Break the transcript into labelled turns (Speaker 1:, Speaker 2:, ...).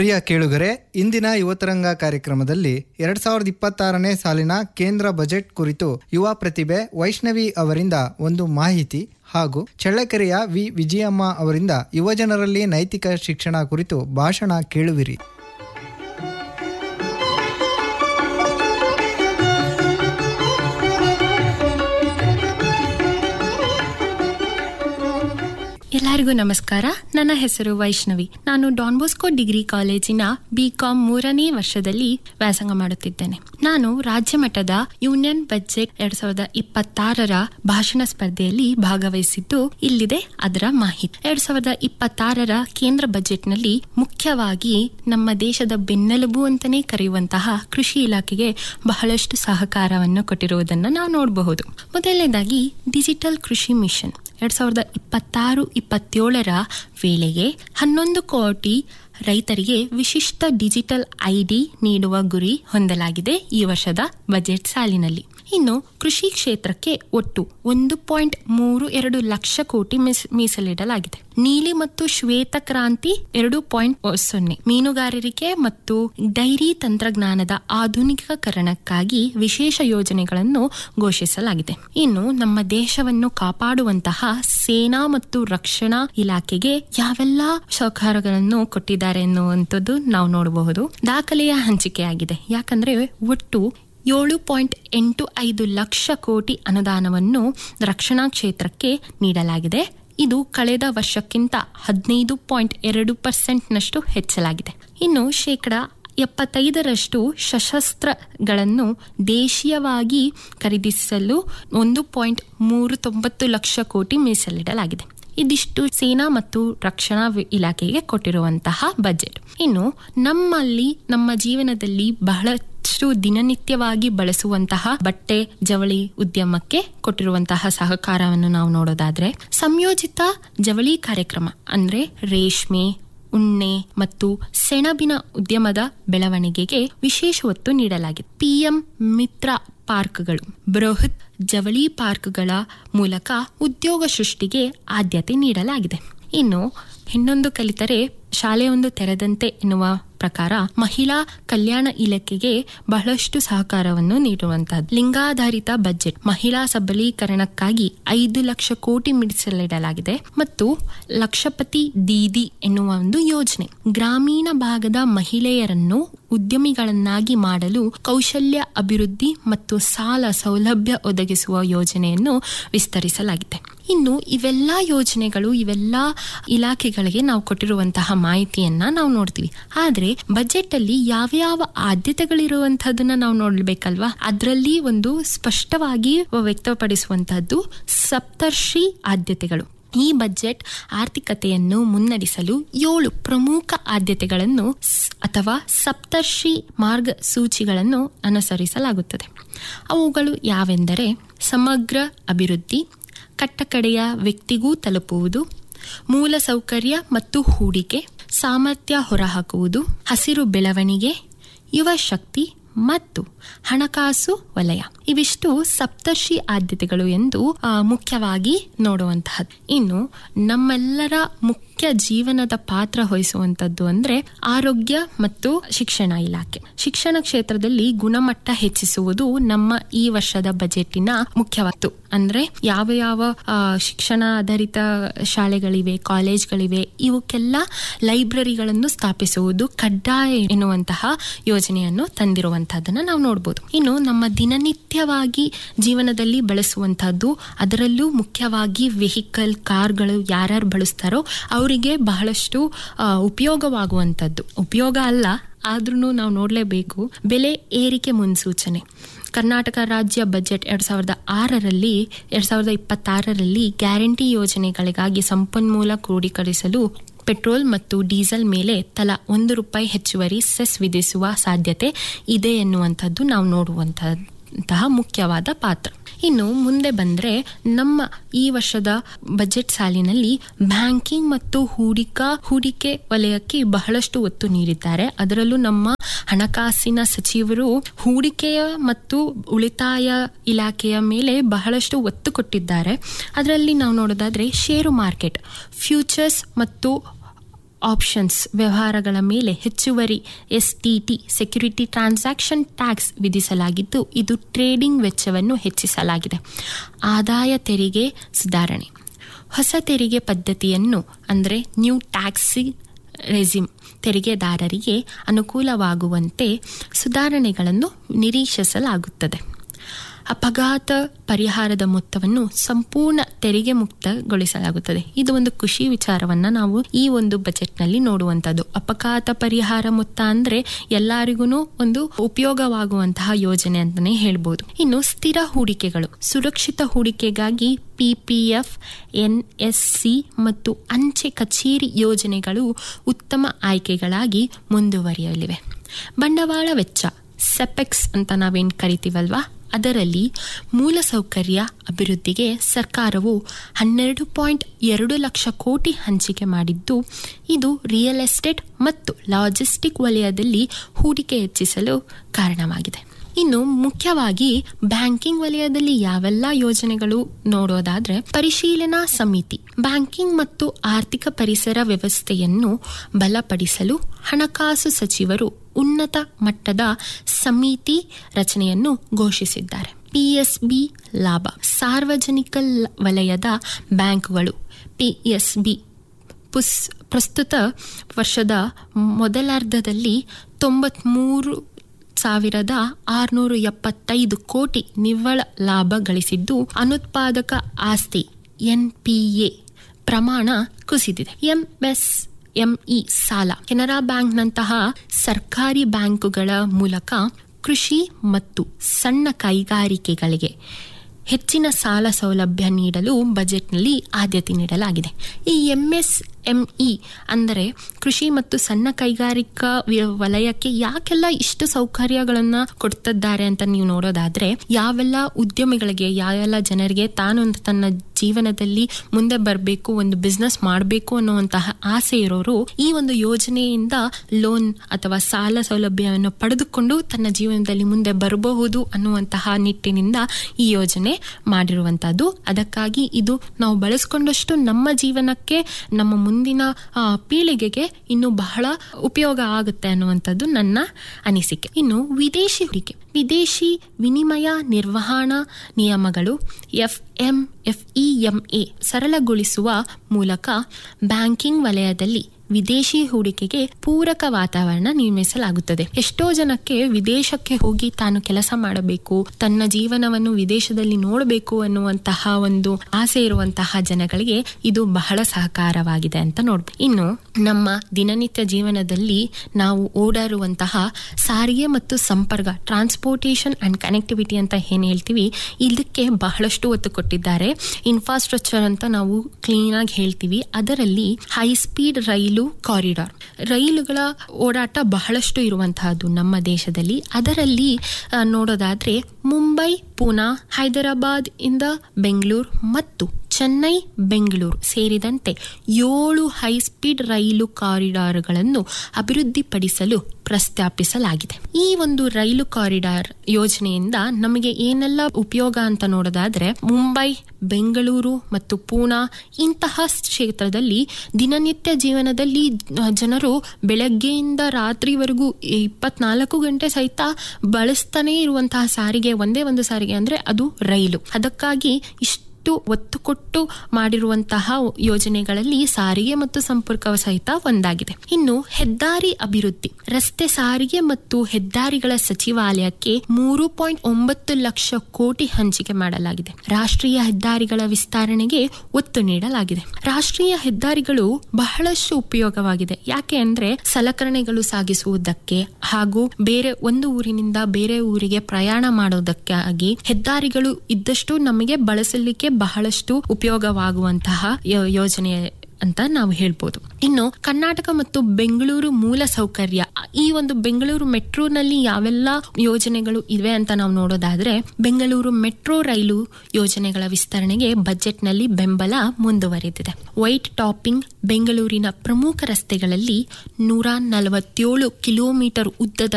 Speaker 1: ಪ್ರಿಯ ಕೇಳುಗರೆ ಇಂದಿನ ಯುವತರಂಗ ಕಾರ್ಯಕ್ರಮದಲ್ಲಿ ಎರಡ್ ಸಾವಿರದ ಇಪ್ಪತ್ತಾರನೇ ಸಾಲಿನ ಕೇಂದ್ರ ಬಜೆಟ್ ಕುರಿತು ಯುವ ಪ್ರತಿಭೆ ವೈಷ್ಣವಿ ಅವರಿಂದ ಒಂದು ಮಾಹಿತಿ ಹಾಗೂ ಚಳ್ಳಕೆರೆಯ ವಿ ವಿಜಯಮ್ಮ ಅವರಿಂದ ಯುವಜನರಲ್ಲಿ ನೈತಿಕ ಶಿಕ್ಷಣ ಕುರಿತು ಭಾಷಣ ಕೇಳುವಿರಿ
Speaker 2: ಎಲ್ಲರಿಗೂ ನಮಸ್ಕಾರ ನನ್ನ ಹೆಸರು ವೈಷ್ಣವಿ ನಾನು ಡಾನ್ ಬೊಸ್ಕೋ ಡಿಗ್ರಿ ಕಾಲೇಜಿನ ಬಿ ಕಾಂ ಮೂರನೇ ವರ್ಷದಲ್ಲಿ ವ್ಯಾಸಂಗ ಮಾಡುತ್ತಿದ್ದೇನೆ ನಾನು ರಾಜ್ಯ ಮಟ್ಟದ ಯೂನಿಯನ್ ಬಜೆಟ್ ಎರಡ್ ಸಾವಿರದ ಇಪ್ಪತ್ತಾರರ ಭಾಷಣ ಸ್ಪರ್ಧೆಯಲ್ಲಿ ಭಾಗವಹಿಸಿದ್ದು ಇಲ್ಲಿದೆ ಅದರ ಮಾಹಿತಿ ಎರಡ್ ಸಾವಿರದ ಇಪ್ಪತ್ತಾರರ ಕೇಂದ್ರ ಬಜೆಟ್ನಲ್ಲಿ ಮುಖ್ಯವಾಗಿ ನಮ್ಮ ದೇಶದ ಬೆನ್ನೆಲುಬು ಅಂತಾನೆ ಕರೆಯುವಂತಹ ಕೃಷಿ ಇಲಾಖೆಗೆ ಬಹಳಷ್ಟು ಸಹಕಾರವನ್ನು ಕೊಟ್ಟಿರುವುದನ್ನು ನಾವು ನೋಡಬಹುದು ಮೊದಲನೇದಾಗಿ ಡಿಜಿಟಲ್ ಕೃಷಿ ಮಿಷನ್ ಎರಡ್ ಸಾವಿರದ ಇಪ್ಪತ್ತಾರು ಇಪ್ಪತ್ತೇಳರ ವೇಳೆಗೆ ಹನ್ನೊಂದು ಕೋಟಿ ರೈತರಿಗೆ ವಿಶಿಷ್ಟ ಡಿಜಿಟಲ್ ಐಡಿ ನೀಡುವ ಗುರಿ ಹೊಂದಲಾಗಿದೆ ಈ ವರ್ಷದ ಬಜೆಟ್ ಸಾಲಿನಲ್ಲಿ ಇನ್ನು ಕೃಷಿ ಕ್ಷೇತ್ರಕ್ಕೆ ಒಟ್ಟು ಒಂದು ಪಾಯಿಂಟ್ ಮೂರು ಎರಡು ಲಕ್ಷ ಕೋಟಿ ಮೀಸ್- ಮೀಸಲಿಡಲಾಗಿದೆ ನೀಲಿ ಮತ್ತು ಶ್ವೇತ ಕ್ರಾಂತಿ ಎರಡು ಪಾಯಿಂಟ್ ಸೊನ್ನೆ ಮೀನುಗಾರಿಕೆ ಮತ್ತು ಡೈರಿ ತಂತ್ರಜ್ಞಾನದ ಆಧುನಿಕೀಕರಣಕ್ಕಾಗಿ ವಿಶೇಷ ಯೋಜನೆಗಳನ್ನು ಘೋಷಿಸಲಾಗಿದೆ ಇನ್ನು ನಮ್ಮ ದೇಶವನ್ನು ಕಾಪಾಡುವಂತಹ ಸೇನಾ ಮತ್ತು ರಕ್ಷಣಾ ಇಲಾಖೆಗೆ ಯಾವೆಲ್ಲ ಸಹಕಾರಗಳನ್ನು ಕೊಟ್ಟಿದ್ದಾರೆ ಎನ್ನುವಂಥದ್ದು ನಾವು ನೋಡಬಹುದು ದಾಖಲೆಯ ಹಂಚಿಕೆಯಾಗಿದೆ ಯಾಕಂದ್ರೆ ಒಟ್ಟು ಏಳು ಪಾಯಿಂಟ್ ಎಂಟು ಐದು ಲಕ್ಷ ಕೋಟಿ ಅನುದಾನವನ್ನು ರಕ್ಷಣಾ ಕ್ಷೇತ್ರಕ್ಕೆ ನೀಡಲಾಗಿದೆ ಇದು ಕಳೆದ ವರ್ಷಕ್ಕಿಂತ ಹದಿನೈದು ಪಾಯಿಂಟ್ ಎರಡು ಪರ್ಸೆಂಟ್ನಷ್ಟು ಹೆಚ್ಚಲಾಗಿದೆ ಇನ್ನು ಶೇಕಡ ಎಪ್ಪತ್ತೈದರಷ್ಟು ಸಶಸ್ತ್ರಗಳನ್ನು ದೇಶೀಯವಾಗಿ ಖರೀದಿಸಲು ಒಂದು ಪಾಯಿಂಟ್ ಮೂರು ತೊಂಬತ್ತು ಲಕ್ಷ ಕೋಟಿ ಮೀಸಲಿಡಲಾಗಿದೆ ಇದಿಷ್ಟು ಸೇನಾ ಮತ್ತು ರಕ್ಷಣಾ ವಿ- ಇಲಾಖೆಗೆ ಕೊಟ್ಟಿರುವಂತಹ ಬಜೆಟ್ ಇನ್ನು ನಮ್ಮಲ್ಲಿ ನಮ್ಮ ಜೀವನದಲ್ಲಿ ಬಹಳಷ್ಟು ದಿನನಿತ್ಯವಾಗಿ ಬಳಸುವಂತಹ ಬಟ್ಟೆ ಜವಳಿ ಉದ್ಯಮಕ್ಕೆ ಕೊಟ್ಟಿರುವಂತಹ ಸಹಕಾರವನ್ನು ನಾವು ನೋಡೋದಾದ್ರೆ ಸಂಯೋಜಿತ ಜವಳಿ ಕಾರ್ಯಕ್ರಮ ಅಂದ್ರೆ ರೇಷ್ಮೆ ಉಣ್ಣೆ ಮತ್ತು ಸೆಣಬಿನ ಉದ್ಯಮದ ಬೆಳವಣಿಗೆಗೆ ವಿಶೇಷ ಒತ್ತು ನೀಡಲಾಗಿದೆ ಪಿಎಂ ಮಿತ್ರ ಪಾರ್ಕ್ಗಳು ಬೃಹತ್ ಜವಳಿ ಪಾರ್ಕ್ಗಳ ಮೂಲಕ ಉದ್ಯೋಗ ಸೃಷ್ಟಿಗೆ ಆದ್ಯತೆ ನೀಡಲಾಗಿದೆ ಇನ್ನು ಇನ್ನೊಂದು ಕಲಿತರೆ ಶಾಲೆಯೊಂದು ತೆರೆದಂತೆ ಎನ್ನುವ ಪ್ರಕಾರ ಮಹಿಳಾ ಕಲ್ಯಾಣ ಇಲಾಖೆಗೆ ಬಹಳಷ್ಟು ಸಹಕಾರವನ್ನು ನೀಡುವಂತಹದ್ದು ಲಿಂಗಾಧಾರಿತ ಬಜೆಟ್ ಮಹಿಳಾ ಸಬಲೀಕರಣಕ್ಕಾಗಿ ಐದು ಲಕ್ಷ ಕೋಟಿ ಮೀಸಲಿಡಲಾಗಿದೆ ಮತ್ತು ಲಕ್ಷಪತಿ ದೀದಿ ಎನ್ನುವ ಒಂದು ಯೋಜನೆ ಗ್ರಾಮೀಣ ಭಾಗದ ಮಹಿಳೆಯರನ್ನು ಉದ್ಯಮಿಗಳನ್ನಾಗಿ ಮಾಡಲು ಕೌಶಲ್ಯ ಅಭಿವೃದ್ಧಿ ಮತ್ತು ಸಾಲ ಸೌಲಭ್ಯ ಒದಗಿಸುವ ಯೋಜನೆಯನ್ನು ವಿಸ್ತರಿಸಲಾಗಿದೆ ಇನ್ನು ಇವೆಲ್ಲ ಯೋಜನೆಗಳು ಇವೆಲ್ಲ ಇಲಾಖೆಗಳಿಗೆ ನಾವು ಕೊಟ್ಟಿರುವಂತಹ ಮಾಹಿತಿಯನ್ನ ನಾವು ನೋಡ್ತೀವಿ ಆದ್ರೆ ಬಜೆಟ್ ಅಲ್ಲಿ ಯಾವ್ಯಾವ ಆದ್ಯತೆಗಳಿರುವಂತಹದನ್ನ ನಾವು ನೋಡ್ಬೇಕಲ್ವಾ ಅದರಲ್ಲಿ ಒಂದು ಸ್ಪಷ್ಟವಾಗಿ ವ್ಯಕ್ತಪಡಿಸುವಂತಹದ್ದು ಸಪ್ತರ್ಷಿ ಆದ್ಯತೆಗಳು ಈ ಬಜೆಟ್ ಆರ್ಥಿಕತೆಯನ್ನು ಮುನ್ನಡೆಸಲು ಏಳು ಪ್ರಮುಖ ಆದ್ಯತೆಗಳನ್ನು ಸ್- ಅಥವಾ ಸಪ್ತರ್ಷಿ ಮಾರ್ಗಸೂಚಿಗಳನ್ನು ಅನುಸರಿಸಲಾಗುತ್ತದೆ ಅವುಗಳು ಯಾವೆಂದರೆ ಸಮಗ್ರ ಅಭಿವೃದ್ಧಿ ಕಟ್ಟಕಡೆಯ ವ್ಯಕ್ತಿಗೂ ತಲುಪುವುದು ಮೂಲ ಸೌಕರ್ಯ ಮತ್ತು ಹೂಡಿಕೆ ಸಾಮರ್ಥ್ಯ ಹೊರಹಾಕುವುದು ಹಸಿರು ಬೆಳವಣಿಗೆ ಯುವ ಶಕ್ತಿ ಮತ್ತು ಹಣಕಾಸು ವಲಯ ಇವಿಷ್ಟು ಸಪ್ತರ್ಷಿ ಆದ್ಯತೆಗಳು ಎಂದು ಆ, ಮುಖ್ಯವಾಗಿ ನೋಡುವಂತಹದ್ದು ಇನ್ನು ನಮ್ಮೆಲ್ಲರ ಮುಖ್ಯ ಜೀವನದ ಪಾತ್ರ ವಹಿಸುವಂತದ್ದು ಅಂದ್ರೆ ಆರೋಗ್ಯ ಮತ್ತು ಶಿಕ್ಷಣ ಇಲಾಖೆ ಶಿಕ್ಷಣ ಕ್ಷೇತ್ರದಲ್ಲಿ ಗುಣಮಟ್ಟ ಹೆಚ್ಚಿಸುವುದು ನಮ್ಮ ಈ ವರ್ಷದ ಬಜೆಟಿನ ಮುಖ್ಯವಾದ್ದು ಅಂದ್ರೆ ಯಾವ ಯಾವ ಆ, ಶಿಕ್ಷಣ ಆಧಾರಿತ ಶಾಲೆಗಳಿವೆ ಕಾಲೇಜ್ಗಳಿವೆ ಇವಕ್ಕೆಲ್ಲ ಲೈಬ್ರರಿಗಳನ್ನು ಸ್ಥಾಪಿಸುವುದು ಕಡ್ಡಾಯ ಎನ್ನುವಂತಹ ಯೋಜನೆಯನ್ನು ತಂದಿರುವಂತಹದನ್ನ ನಾವು ನೋಡಬಹುದು ಇನ್ನು ನಮ್ಮ ದಿನನಿತ್ಯವಾಗಿ ಜೀವನದಲ್ಲಿ ಬಳಸುವಂತಹದ್ದು ಅದರಲ್ಲೂ ಮುಖ್ಯವಾಗಿ ವೆಹಿಕಲ್ ಕಾರ್ಗಳು ಯಾರ್ಯಾರು ಬಳಸ್ತಾರೋ ಅವರಿಗೆ ಬಹಳಷ್ಟು ಆ, ಉಪಯೋಗವಾಗುವಂತದ್ದು ಉಪಯೋಗ ಅಲ್ಲ ಆದ್ರೂ ನಾವು ನೋಡಲೇಬೇಕು ಬೆಲೆ ಏರಿಕೆ ಮುನ್ಸೂಚನೆ ಕರ್ನಾಟಕ ರಾಜ್ಯ ಬಜೆಟ್ ಎರಡ್ ಸಾವಿರದ ಆರರಲ್ಲಿ ಎರಡ್ ಸಾವಿರದ ಇಪ್ಪತ್ತಾರರಲ್ಲಿ ಗ್ಯಾರಂಟಿ ಯೋಜನೆಗಳಿಗಾಗಿ ಸಂಪನ್ಮೂಲ ಕ್ರೋಢೀಕರಿಸಲು ಪೆಟ್ರೋಲ್ ಮತ್ತು ಡೀಸೆಲ್ ಮೇಲೆ ತಲಾ ಒಂದು ರೂಪಾಯಿ ಹೆಚ್ಚುವರಿ ಸೆಸ್ ವಿಧಿಸುವ ಸಾಧ್ಯತೆ ಇದೆ ಎನ್ನುವಂಥದ್ದು ನಾವು ನೋಡುವಂತಹ ಮುಖ್ಯವಾದ ಪಾತ್ರ ಇನ್ನು ಮುಂದೆ ಬಂದ್ರೆ ನಮ್ಮ ಈ ವರ್ಷದ ಬಜೆಟ್ ಸಾಲಿನಲ್ಲಿ ಬ್ಯಾಂಕಿಂಗ್ ಮತ್ತು ಹೂಡಿಕಾ ಹೂಡಿಕೆ ವಲಯಕ್ಕೆ ಬಹಳಷ್ಟು ಒತ್ತು ನೀಡಿದ್ದಾರೆ ಅದರಲ್ಲೂ ನಮ್ಮ ಹಣಕಾಸಿನ ಸಚಿವರು ಹೂಡಿಕೆಯ ಮತ್ತು ಉಳಿತಾಯ ಇಲಾಖೆಯ ಮೇಲೆ ಬಹಳಷ್ಟು ಒತ್ತು ಕೊಟ್ಟಿದ್ದಾರೆ ಅದರಲ್ಲಿ ನಾವು ನೋಡೋದಾದ್ರೆ ಷೇರು ಮಾರ್ಕೆಟ್ ಫ್ಯೂಚರ್ಸ್ ಮತ್ತು ಆಪ್ಷನ್ಸ್ ವ್ಯವಹಾರಗಳ ಮೇಲೆ ಹೆಚ್ಚುವರಿ ಎಸ್ಟಿಟಿ ಸೆಕ್ಯುರಿಟಿ ಟ್ರಾನ್ಸಾಕ್ಷನ್ ಟ್ಯಾಕ್ಸ್ ವಿಧಿಸಲಾಗಿದ್ದು ಇದು ಟ್ರೇಡಿಂಗ್ ವೆಚ್ಚವನ್ನು ಹೆಚ್ಚಿಸಲಾಗಿದೆ ಆದಾಯ ತೆರಿಗೆ ಸುಧಾರಣೆ ಹೊಸ ತೆರಿಗೆ ಪದ್ಧತಿಯನ್ನು ಅಂದರೆ ನ್ಯೂ ಟ್ಯಾಕ್ಸಿ ರೆಸಿಮ್ ತೆರಿಗೆದಾರರಿಗೆ ಅನುಕೂಲವಾಗುವಂತೆ ಸುಧಾರಣೆಗಳನ್ನು ನಿರೀಕ್ಷಿಸಲಾಗುತ್ತದೆ ಅಪಘಾತ ಪರಿಹಾರದ ಮೊತ್ತವನ್ನು ಸಂಪೂರ್ಣ ತೆರಿಗೆ ಮುಕ್ತಗೊಳಿಸಲಾಗುತ್ತದೆ ಇದು ಒಂದು ಖುಷಿ ವಿಚಾರವನ್ನ ನಾವು ಈ ಒಂದು ಬಜೆಟ್ನಲ್ಲಿ ನೋಡುವಂಥದ್ದು ಅಪಘಾತ ಪರಿಹಾರ ಮೊತ್ತ ಅಂದ್ರೆ ಎಲ್ಲರಿಗೂ ಒಂದು ಉಪಯೋಗವಾಗುವಂತಹ ಯೋಜನೆ ಅಂತಾನೆ ಹೇಳ್ಬೋದು ಇನ್ನು ಸ್ಥಿರ ಹೂಡಿಕೆಗಳು ಸುರಕ್ಷಿತ ಹೂಡಿಕೆಗಾಗಿ ಪಿಪಿಎಫ್ ಎನ್ಎಸ್ಸಿ ಮತ್ತು ಅಂಚೆ ಕಚೇರಿ ಯೋಜನೆಗಳು ಉತ್ತಮ ಆಯ್ಕೆಗಳಾಗಿ ಮುಂದುವರಿಯಲಿವೆ ಬಂಡವಾಳ ವೆಚ್ಚ ಸೆಪೆಕ್ಸ್ ಅಂತ ನಾವೇನು ಕರಿತೀವಲ್ವಾ ಅದರಲ್ಲಿ ಮೂಲಸೌಕರ್ಯ ಅಭಿವೃದ್ಧಿಗೆ ಸರ್ಕಾರವು ಹನ್ನೆರಡು ಪಾಯಿಂಟ್ ಎರಡು ಲಕ್ಷ ಕೋಟಿ ಹಂಚಿಕೆ ಮಾಡಿದ್ದು ಇದು ರಿಯಲ್ ಎಸ್ಟೇಟ್ ಮತ್ತು ಲಾಜಿಸ್ಟಿಕ್ ವಲಯದಲ್ಲಿ ಹೂಡಿಕೆ ಹೆಚ್ಚಿಸಲು ಕಾರಣವಾಗಿದೆ ಇನ್ನು ಮುಖ್ಯವಾಗಿ ಬ್ಯಾಂಕಿಂಗ್ ವಲಯದಲ್ಲಿ ಯಾವೆಲ್ಲ ಯೋಜನೆಗಳು ನೋಡೋದಾದ್ರೆ ಪರಿಶೀಲನಾ ಸಮಿತಿ ಬ್ಯಾಂಕಿಂಗ್ ಮತ್ತು ಆರ್ಥಿಕ ಪರಿಸರ ವ್ಯವಸ್ಥೆಯನ್ನು ಬಲಪಡಿಸಲು ಹಣಕಾಸು ಸಚಿವರು ಉನ್ನತ ಮಟ್ಟದ ಸಮಿತಿ ರಚನೆಯನ್ನು ಘೋಷಿಸಿದ್ದಾರೆ ಪಿಎಸ್ಬಿ ಲಾಭ ಸಾರ್ವಜನಿಕ ವಲಯದ ಬ್ಯಾಂಕ್ಗಳು ಪಿಎಸ್ಬಿ ಪುಸ್ ಪ್ರಸ್ತುತ ವರ್ಷದ ಮೊದಲಾರ್ಧದಲ್ಲಿ ತೊಂಬತ್ಮೂರು ಸಾವಿರದ ಆರುನೂರ ಎಪ್ಪತ್ತೈದು ಕೋಟಿ ನಿವ್ವಳ ಲಾಭ ಗಳಿಸಿದ್ದು ಅನುತ್ಪಾದಕ ಆಸ್ತಿ ಎನ್ಪಿಎ ಪ್ರಮಾಣ ಕುಸಿದಿದೆ ಎಂಎಸ್ ಎಂಇ ಸಾಲ ಕೆನರಾ ಬ್ಯಾಂಕ್ನಂತಹ ಸರ್ಕಾರಿ ಬ್ಯಾಂಕುಗಳ ಮೂಲಕ ಕೃಷಿ ಮತ್ತು ಸಣ್ಣ ಕೈಗಾರಿಕೆಗಳಿಗೆ ಹೆಚ್ಚಿನ ಸಾಲ ಸೌಲಭ್ಯ ನೀಡಲು ಬಜೆಟ್ನಲ್ಲಿ ಆದ್ಯತೆ ನೀಡಲಾಗಿದೆ ಈ ಎಂಎಸ್ಎಂಇ ಅಂದರೆ ಕೃಷಿ ಮತ್ತು ಸಣ್ಣ ಕೈಗಾರಿಕಾ ವಲಯಕ್ಕೆ ಯಾಕೆಲ್ಲ ಇಷ್ಟು ಸೌಕರ್ಯಗಳನ್ನ ಕೊಡ್ತಿದ್ದಾರೆ ಅಂತ ನೀವು ನೋಡೋದಾದ್ರೆ ಯಾವೆಲ್ಲ ಉದ್ಯಮಿಗಳಿಗೆ ಯಾವೆಲ್ಲ ಜನರಿಗೆ ತಾನು ತನ್ನ ಜೀವನದಲ್ಲಿ ಮುಂದೆ ಬರಬೇಕು ಒಂದು ಬಿಸ್ನೆಸ್ ಮಾಡಬೇಕು ಅನ್ನುವಂತಹ ಆಸೆ ಇರೋರು ಈ ಒಂದು ಯೋಜನೆಯಿಂದ ಲೋನ್ ಅಥವಾ ಸಾಲ ಸೌಲಭ್ಯವನ್ನು ಪಡೆದುಕೊಂಡು ತನ್ನ ಜೀವನದಲ್ಲಿ ಮುಂದೆ ಬರಬಹುದು ಅನ್ನುವಂತಹ ನಿಟ್ಟಿನಿಂದ ಈ ಯೋಜನೆ ಮಾಡಿರುವಂತಹದ್ದು ಅದಕ್ಕಾಗಿ ಇದು ನಾವು ಬಳಸ್ಕೊಂಡಷ್ಟು ನಮ್ಮ ಜೀವನಕ್ಕೆ ನಮ್ಮ ಮುಂದಿನ ಪೀಳಿಗೆಗೆ ಇನ್ನು ಬಹಳ ಉಪಯೋಗ ಆಗುತ್ತೆ ಅನ್ನುವಂಥದ್ದು ನನ್ನ ಅನಿಸಿಕೆ ಇನ್ನು ವಿದೇಶಿ ಹೂಡಿಕೆ ವಿದೇಶಿ ವಿನಿಮಯ ನಿರ್ವಹಣಾ ನಿಯಮಗಳು ಎಫ್ ಎಂ ಎಫ್ಇಎಂಎ ಸರಳಗೊಳಿಸುವ ಮೂಲಕ ಬ್ಯಾಂಕಿಂಗ್ ವಲಯದಲ್ಲಿ ವಿದೇಶಿ ಹೂಡಿಕೆಗೆ ಪೂರಕ ವಾತಾವರಣ ನಿರ್ಮಿಸಲಾಗುತ್ತದೆ ಎಷ್ಟೋ ಜನಕ್ಕೆ ವಿದೇಶಕ್ಕೆ ಹೋಗಿ ತಾನು ಕೆಲಸ ಮಾಡಬೇಕು ತನ್ನ ಜೀವನವನ್ನು ವಿದೇಶದಲ್ಲಿ ನೋಡಬೇಕು ಅನ್ನುವಂತಹ ಒಂದು ಆಸೆ ಇರುವಂತಹ ಜನಗಳಿಗೆ ಇದು ಬಹಳ ಸಹಕಾರವಾಗಿದೆ ಅಂತ ನೋಡ್ಬೋದು ಇನ್ನು ನಮ್ಮ ದಿನನಿತ್ಯ ಜೀವನದಲ್ಲಿ ನಾವು ಓಡಾಡುವಂತಹ ಸಾರಿಗೆ ಮತ್ತು ಸಂಪರ್ಕ ಟ್ರಾನ್ಸ್ಪೋರ್ಟೇಷನ್ ಅಂಡ್ ಕನೆಕ್ಟಿವಿಟಿ ಅಂತ ಏನ್ ಹೇಳ್ತೀವಿ ಇದಕ್ಕೆ ಬಹಳಷ್ಟು ಒತ್ತು ಕೊಟ್ಟಿದ್ದಾರೆ ಇನ್ಫ್ರಾಸ್ಟ್ರಕ್ಚರ್ ಅಂತ ನಾವು ಕ್ಲೀನ್ ಆಗಿ ಹೇಳ್ತೀವಿ ಅದರಲ್ಲಿ ಹೈ ಸ್ಪೀಡ್ ರೈಲು ಕಾರಿಡಾರ್ ರೈಲುಗಳ ಓಡಾಟ ಬಹಳಷ್ಟು ಇರುವಂತಹದ್ದು ನಮ್ಮ ದೇಶದಲ್ಲಿ ಅದರಲ್ಲಿ ನೋಡೋದಾದ್ರೆ ಮುಂಬೈ ಪೂನಾ ಹೈದರಾಬಾದ್ ಇಂದ ಬೆಂಗಳೂರು ಮತ್ತು ಚೆನ್ನೈ ಬೆಂಗಳೂರು ಸೇರಿದಂತೆ ಏಳು ಹೈಸ್ಪೀಡ್ ರೈಲು ಕಾರಿಡಾರ್ಗಳನ್ನು ಅಭಿವೃದ್ಧಿಪಡಿಸಲು ಪ್ರಸ್ತಾಪಿಸಲಾಗಿದೆ ಈ ಒಂದು ರೈಲು ಕಾರಿಡಾರ್ ಯೋಜನೆಯಿಂದ ನಮಗೆ ಏನೆಲ್ಲ ಉಪಯೋಗ ಅಂತ ನೋಡೋದಾದ್ರೆ ಮುಂಬೈ ಬೆಂಗಳೂರು ಮತ್ತು ಪೂನಾ ಇಂತಹ ಕ್ಷೇತ್ರದಲ್ಲಿ ದಿನನಿತ್ಯ ಜೀವನದಲ್ಲಿ ಜನರು ಬೆಳಗ್ಗೆಯಿಂದ ರಾತ್ರಿವರೆಗೂ ಇಪ್ಪತ್ನಾಲ್ಕು ಗಂಟೆ ಸಹಿತ ಬಳಸ್ತಾನೆ ಇರುವಂತಹ ಸಾರಿಗೆ ಒಂದೇ ಒಂದು ಸಾರಿಗೆ ಅಂದ್ರೆ ಅದು ರೈಲು ಅದಕ್ಕಾಗಿ ಇಷ್ಟು ಒತ್ತು ಕೊಟ್ಟು ಮಾಡಿರುವಂತಹ ಯೋಜನೆಗಳಲ್ಲಿ ಸಾರಿಗೆ ಮತ್ತು ಸಂಪರ್ಕ ಸಹಿತ ಒಂದಾಗಿದೆ ಇನ್ನು ಹೆದ್ದಾರಿ ಅಭಿವೃದ್ಧಿ ರಸ್ತೆ ಸಾರಿಗೆ ಮತ್ತು ಹೆದ್ದಾರಿಗಳ ಸಚಿವಾಲಯಕ್ಕೆ ಮೂರು ಪಾಯಿಂಟ್ ಒಂಬತ್ತು ಲಕ್ಷ ಕೋಟಿ ಹಂಚಿಕೆ ಮಾಡಲಾಗಿದೆ ರಾಷ್ಟ್ರೀಯ ಹೆದ್ದಾರಿಗಳ ವಿಸ್ತರಣೆಗೆ ಒತ್ತು ನೀಡಲಾಗಿದೆ ರಾಷ್ಟ್ರೀಯ ಹೆದ್ದಾರಿಗಳು ಬಹಳಷ್ಟು ಉಪಯೋಗವಾಗಿದೆ ಯಾಕೆ ಅಂದ್ರೆ ಸಲಕರಣೆಗಳು ಸಾಗಿಸುವುದಕ್ಕೆ ಹಾಗೂ ಬೇರೆ ಒಂದು ಊರಿನಿಂದ ಬೇರೆ ಊರಿಗೆ ಪ್ರಯಾಣ ಮಾಡೋದಕ್ಕಾಗಿ ಹೆದ್ದಾರಿಗಳು ಇದ್ದಷ್ಟು ನಮಗೆ ಬಳಸಲಿಕ್ಕೆ ಬಹಳಷ್ಟು ಉಪಯೋಗವಾಗುವಂತಹ ಯೋಜನೆ ಅಂತ ನಾವು ಹೇಳ್ಬೋದು ಇನ್ನು ಕರ್ನಾಟಕ ಮತ್ತು ಬೆಂಗಳೂರು ಮೂಲ ಸೌಕರ್ಯ ಈ ಒಂದು ಬೆಂಗಳೂರು ಮೆಟ್ರೋನಲ್ಲಿ ಯಾವೆಲ್ಲ ಯೋಜನೆಗಳು ಇವೆ ಅಂತ ನಾವು ನೋಡೋದಾದ್ರೆ ಬೆಂಗಳೂರು ಮೆಟ್ರೋ ರೈಲು ಯೋಜನೆಗಳ ವಿಸ್ತರಣೆಗೆ ಬಜೆಟ್ನಲ್ಲಿ ಬೆಂಬಲ ಮುಂದುವರೆದಿದೆ ವೈಟ್ ಟಾಪಿಂಗ್ ಬೆಂಗಳೂರಿನ ಪ್ರಮುಖ ರಸ್ತೆಗಳಲ್ಲಿ ನೂರ ನಲವತ್ತೇಳು ಕಿಲೋಮೀಟರ್ ಉದ್ದದ